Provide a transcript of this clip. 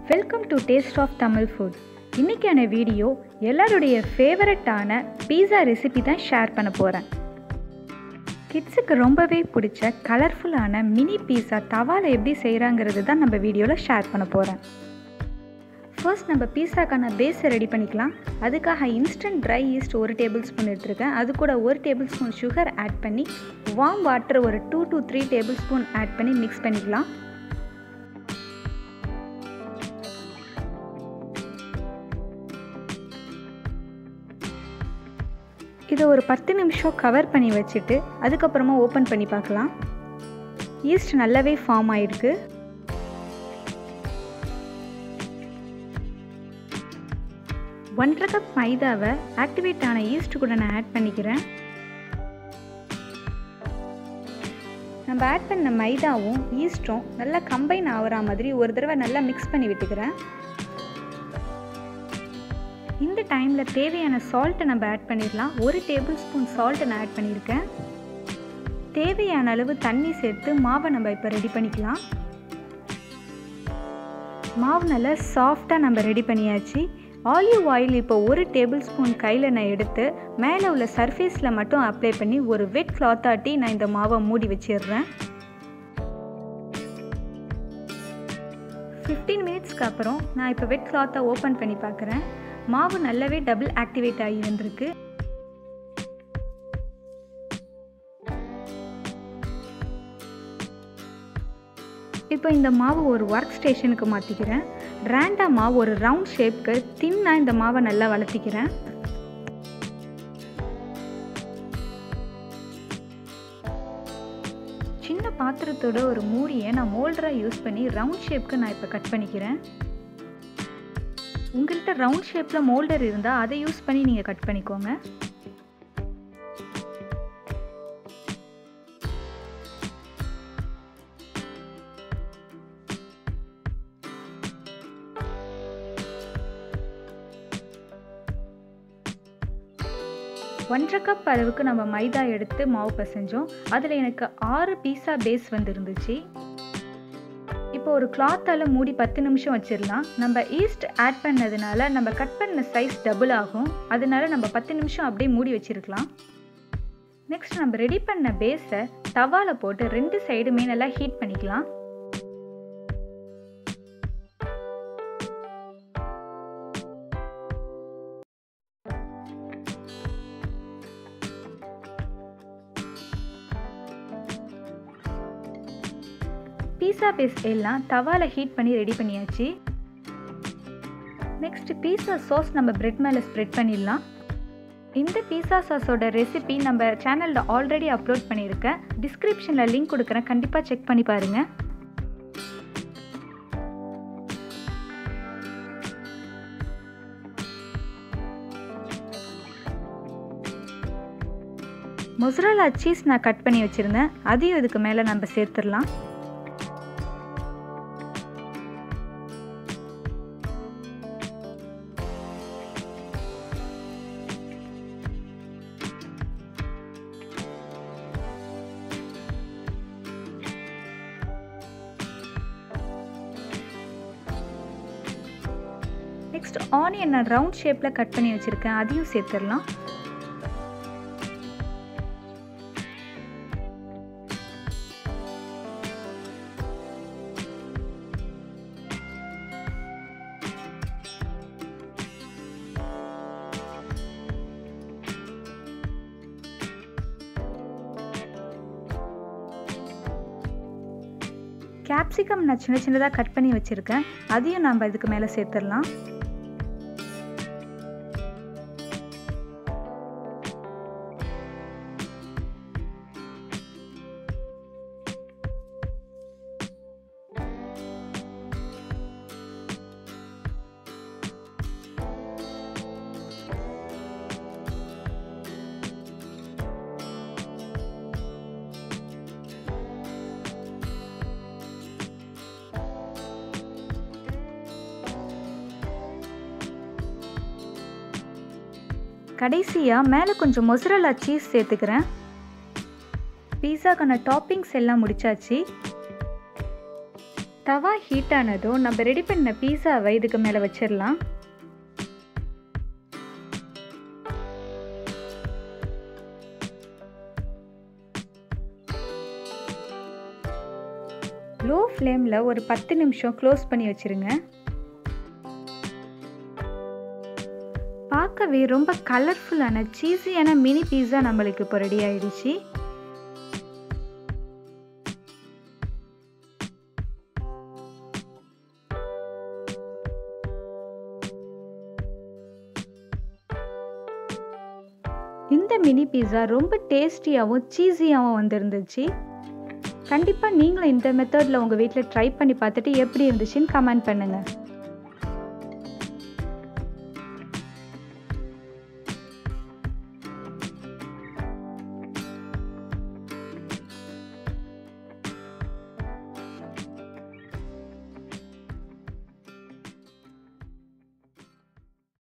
welcome to taste of Tamil food இன்றைக்கான video எல்லாருடைய ஃபேவரட்டான பீஸா ரெசிபி தான் ஷேர் பண்ண போகிறேன் கிட்ஸுக்கு ரொம்பவே பிடிச்ச கலர்ஃபுல்லான மினி பீஸா தவாவில் எப்படி செய்கிறாங்கிறது தான் நம்ம வீடியோவில் ஷேர் பண்ண போகிறேன் ஃபர்ஸ்ட் நம்ம பீஸாக்கான பேஸை ரெடி பண்ணிக்கலாம் அதுக்காக இன்ஸ்டன்ட் ட்ரை ஈஸ்ட் ஒரு டேபிள் ஸ்பூன் எடுத்திருக்கேன் அது கூட ஒரு டேபிள் ஸ்பூன் சுகர் ஆட் பண்ணி வார்ம் வாட்டர் ஒரு two to three tablespoon add பண்ணி மிக்ஸ் பண்ணிக்கலாம் இதை ஒரு பத்து நிமிஷம் கவர் பண்ணி வச்சுட்டு அதுக்கப்புறமா ஓப்பன் பண்ணி பார்க்கலாம் ஈஸ்ட் நல்லாவே ஃபார்ம் ஆகிருக்கு ஒன்றரை கப் மைதாவை ஆக்டிவேட் ஆன ஈஸ்ட் கூட நான் ஆட் பண்ணிக்கிறேன் நம்ம ஆட் பண்ண மைதாவும் ஈஸ்ட்டும் நல்லா கம்பைன் ஆகிற மாதிரி ஒரு தடவை நல்லா மிக்ஸ் பண்ணி விட்டுக்கிறேன் இந்த டைமில் தேவையான சால்ட்டை நம்ம ஆட் பண்ணிடலாம் ஒரு டேபிள் ஸ்பூன் சால்ட்டை நான் ஆட் பண்ணியிருக்கேன் தேவையான அளவு தண்ணி சேர்த்து மாவை நம்ம இப்போ ரெடி பண்ணிக்கலாம் மாவு நல்லா சாஃப்டாக நம்ம ரெடி பண்ணியாச்சு ஆலிவ் ஆயில் இப்போ ஒரு டேபிள் ஸ்பூன் கையில் நான் எடுத்து மேலே உள்ள சர்ஃபேஸில் மட்டும் அப்ளை பண்ணி ஒரு வெட் கிளாத்தாட்டி நான் இந்த மாவை மூடி வச்சிடுறேன் ஃபிஃப்டீன் மினிட்ஸ்க்கு அப்புறம் நான் இப்போ வெட் கிளாத்தை ஓப்பன் பண்ணி பார்க்குறேன் மாவு நல்லாவே டபுள் ஆக்டிவேட் ஆகி வந்திருக்கு இப்போ இந்த மாவு ஒரு ஒர்க் ஸ்டேஷனுக்கு மாற்றிக்கிறேன் ரேண்டா மாவு ஒரு ரவுண்ட் ஷேப்க்கு தின்னாக இந்த மாவை நல்லா வளர்த்திக்கிறேன் சின்ன பாத்திரத்தோட ஒரு மூடியை நான் மோல்டராக யூஸ் பண்ணி ரவுண்ட் ஷேப்க்கு நான் இப்போ கட் பண்ணிக்கிறேன் உங்கள்கிட்ட ரவுண்ட் ஷேப்பில் மோல்டர் இருந்தால் அதை யூஸ் பண்ணி நீங்கள் கட் பண்ணிக்கோங்க ஒன்றரை கப் அளவுக்கு நம்ம மைதா எடுத்து மாவு பசைஞ்சோம் அதில் எனக்கு ஆறு பீஸா பேஸ் வந்து இருந்துச்சு இப்போ ஒரு கிளாத்தால் மூடி பத்து நிமிஷம் வச்சிடலாம் நம்ம ஈஸ்ட் ஆட் பண்ணதுனால நம்ம கட் பண்ண சைஸ் டபுள் ஆகும் அதனால நம்ம பத்து நிமிஷம் அப்படியே மூடி வச்சிருக்கலாம் நெக்ஸ்ட் நம்ம ரெடி பண்ண பேஸை தவாவில் போட்டு ரெண்டு சைடுமே நல்லா ஹீட் பண்ணிக்கலாம் பீஸா பேஸ் எல்லாம் தவாவில் ஹீட் பண்ணி ரெடி பண்ணியாச்சு நெக்ஸ்ட் பீஸா சாஸ் நம்ம பிரெட் மேலே ஸ்ப்ரெட் பண்ணிடலாம் இந்த பீஸா சாஸோட ரெசிபி நம்ம சேனலில் ஆல்ரெடி அப்லோட் பண்ணியிருக்கேன் டிஸ்கிரிப்ஷனில் லிங்க் கொடுக்குறேன் கண்டிப்பாக செக் பண்ணி பாருங்கள் மொசரலா சீஸ் நான் கட் பண்ணி வச்சுருந்தேன் அதையும் இதுக்கு மேலே நம்ம சேர்த்துடலாம் நெக்ஸ்ட் ஆனியன் நான் ரவுண்ட் ஷேப்பில் கட் பண்ணி வச்சுருக்கேன் அதையும் சேர்த்துடலாம் கேப்சிகம் நான் சின்ன சின்னதாக கட் பண்ணி வச்சுருக்கேன் அதையும் நம்ம இதுக்கு மேலே சேர்த்துடலாம் கடைசியாக மேலே கொஞ்சம் மொசரலா சீஸ் சேர்த்துக்கிறேன் பீஸாக்கான டாப்பிங்ஸ் எல்லாம் முடிச்சாச்சு தவா ஹீட் ஆனதும் நம்ம ரெடி பண்ண பீஸாவை இதுக்கு மேலே வச்சிடலாம் லோ ஃப்ளேமில் ஒரு பத்து நிமிஷம் க்ளோஸ் பண்ணி வச்சுருங்க பார்க்கவே ரொம்ப கலர்ஃபுல்லான சீஸியான மினி பீஸா நம்மளுக்கு இப்போ ரெடி ஆயிடுச்சு இந்த மினி பீஸா ரொம்ப டேஸ்டியாகவும் சீஸியாகவும் வந்திருந்துச்சு கண்டிப்பாக நீங்களும் இந்த மெத்தடில் உங்கள் வீட்டில் ட்ரை பண்ணி பார்த்துட்டு எப்படி இருந்துச்சுன்னு கமெண்ட் பண்ணுங்கள்